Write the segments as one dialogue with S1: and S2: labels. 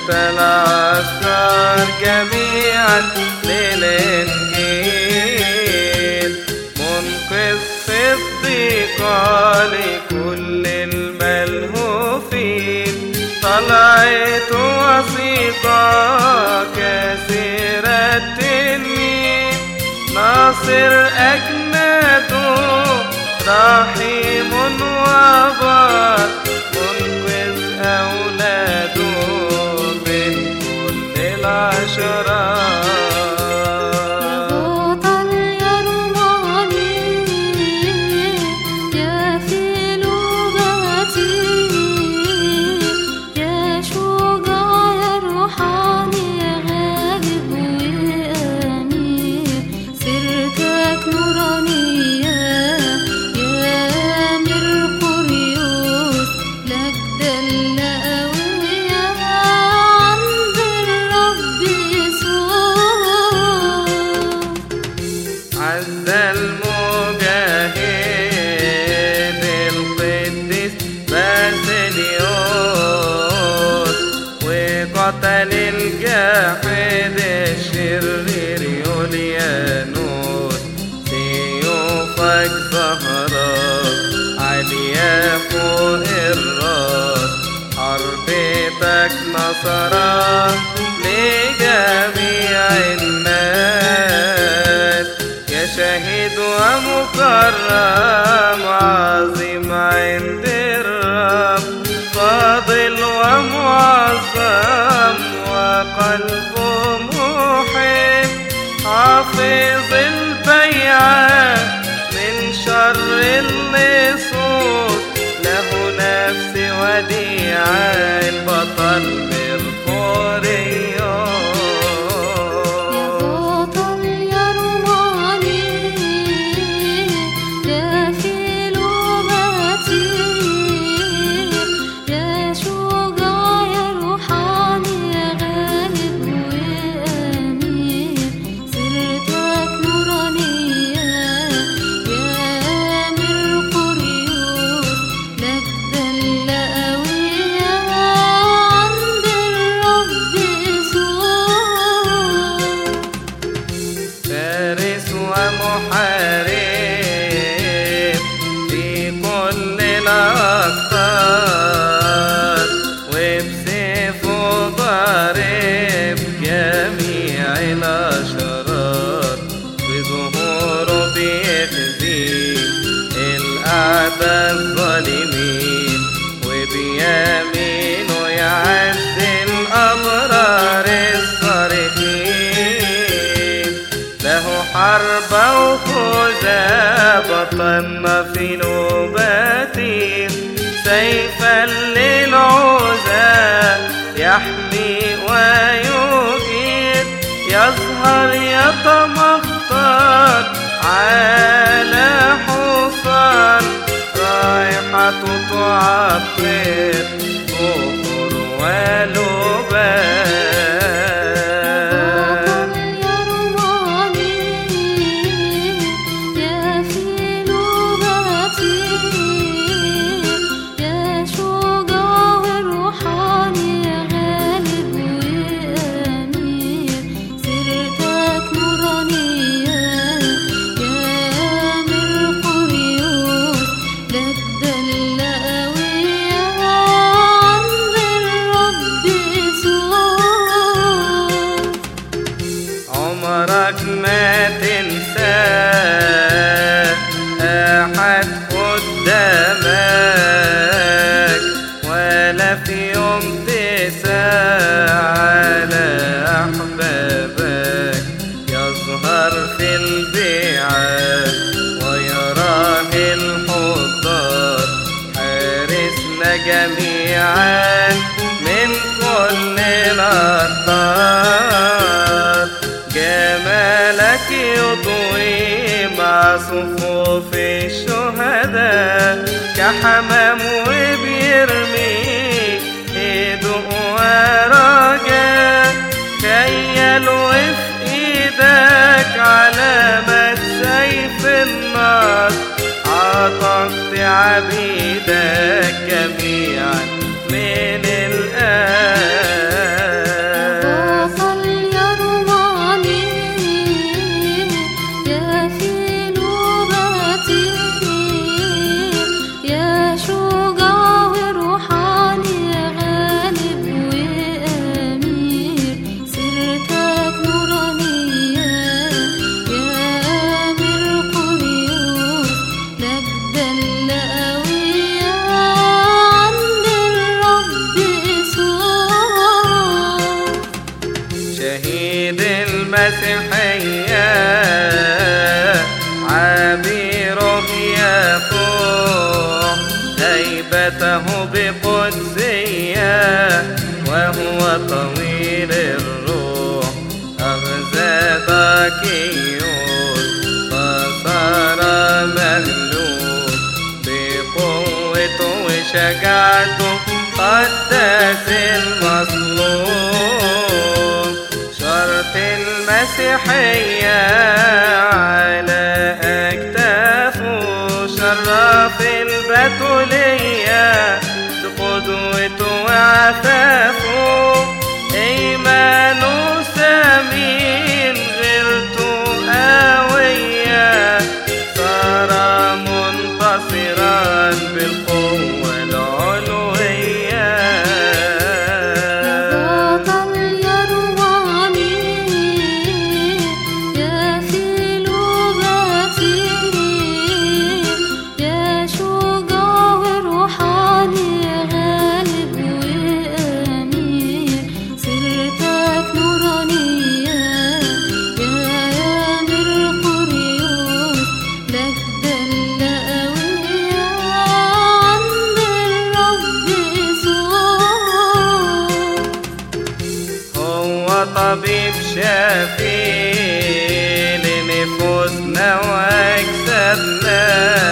S1: العسكر جميعا للإنجيل منقذ في الضيقة لكل الملهوفين طلعت وثيقة كثيرة التنين ناصر أجناده رحيم وبار منقذ أولاده من كل العشرات
S2: بطل يا روماني يا فيلوغاتي يا شجاع يا روحاني يا غالب وأمير سيرتك نورانية يا ميركوريوس لك دلة قوية عند الرب يسوع
S1: عز المجاهد القديس باسليوس وقتل الجاحد الشرير يوليانوس سيوفك زهرة عالية فوق الراس حربتك نصرة لجميع الناس يا شهيد ومكرم عظيم عند الرب فاضل ومعظم وقلبه محب حافظ البيعة من شر اللصوص له نفس وديعة البطل
S2: يا
S1: بالكوريون
S2: بطل يا روماني يا فيلوغاتي يا شجاع يا روحاني يا غالب وأمير سيرتك نورانية يا ميركوريوس لك دلة قوية عند الرب يسوع
S1: فارس ومحارب في كل الأقطار وبسيفه ضارب جميع الأشرار بظهوره بيخزي الأعداء الظالمين وبيمينه يعز الأبرار الصالحين له حرب وخوذة بطلنا في نوباتي سيفا للعوزة يحمي ويجيد يظهر يتمخطر على حصان رايحة تعطر بخور ولبان
S2: بطل يا روماني يا فيلوغاتي يا شجاع الروحاني يا غالب وأمير سيرتك نورانية يا ميركوريوس لك دلة قوية عند الرب يسوع
S1: عمرك ما تنساه أحد قدامك ولا في يوم تساه على أحبابك يظهر في البيعة ويراه الحضار حارسنا جميعا من كل الأخطار جمالك يضوي مع صفوف الشهداء كحمام وبيرمي ايده ورجاء خيل وفي ايدك علامة سيف النار عطفت عبيدك جميعا من الآن القدسية وهو طويل الروح أغزى ضكيون فصار مغلوب بقوته وشجاعته قدس المظلوم شرط المسيحية على أكتافه شرف البتولية بقدوته وعفافه إيمانه سمين غيرته قوية صار منتصرا بالقوة العلوية
S2: بطل يروعني يا فيلوغاتي يا شجاع روحاني غالب وأمير سيرتك نورانية يا مرقريوس لك دلة قوية عند الرب يسوع
S1: هو طبيب شافي لنفوسنا واجسادنا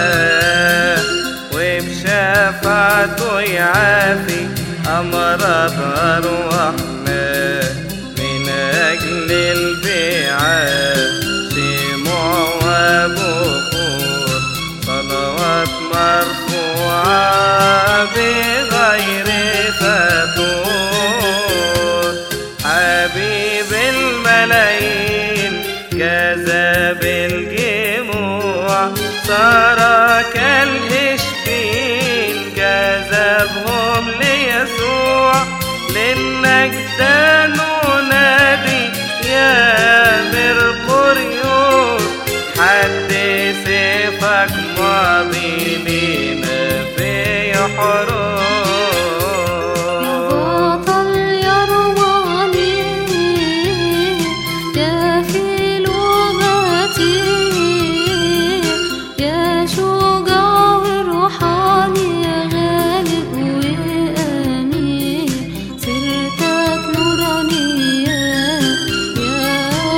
S1: وبشفاعته يعافي امراض ارواحنا من اجل البيعات شموع وبخور صلوات مرفوعة بغير فتور حبيب الملايين جذب الجموع صار كالإشبين جذبهم ليسوع للنجد ننادي يا مرقريوس حد سيفك ماضي لينا في
S2: يا
S1: حروب
S2: بطل يروعني يا فيلوغاتي يا شجاع روحاني يا غالب وأمير سيرتك نورانية يا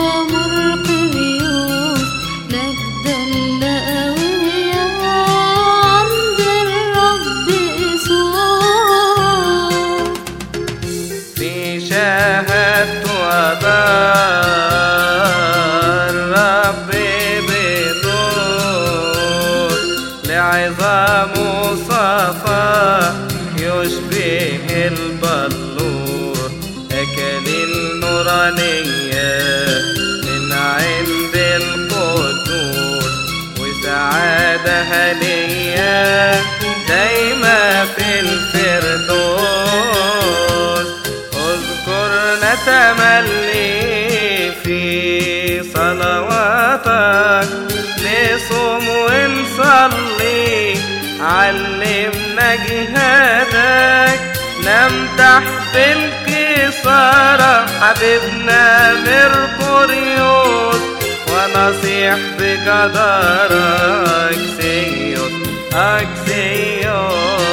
S2: مرقريوس لك دلة قوية عند الرب يسوع
S1: في شهادته أدار ربي بدور لعظامه صفا يشبه البلور أكل النورانية من عند القدوس وسعادة هنية دايما في الفردوس اذكرنا تملي في صلواتك نصوم ونصلي علمنا جهادك نمدح بالكسارة حبيبنا مرقريوس ونصيح بجدارة أكسيوس أكسيوس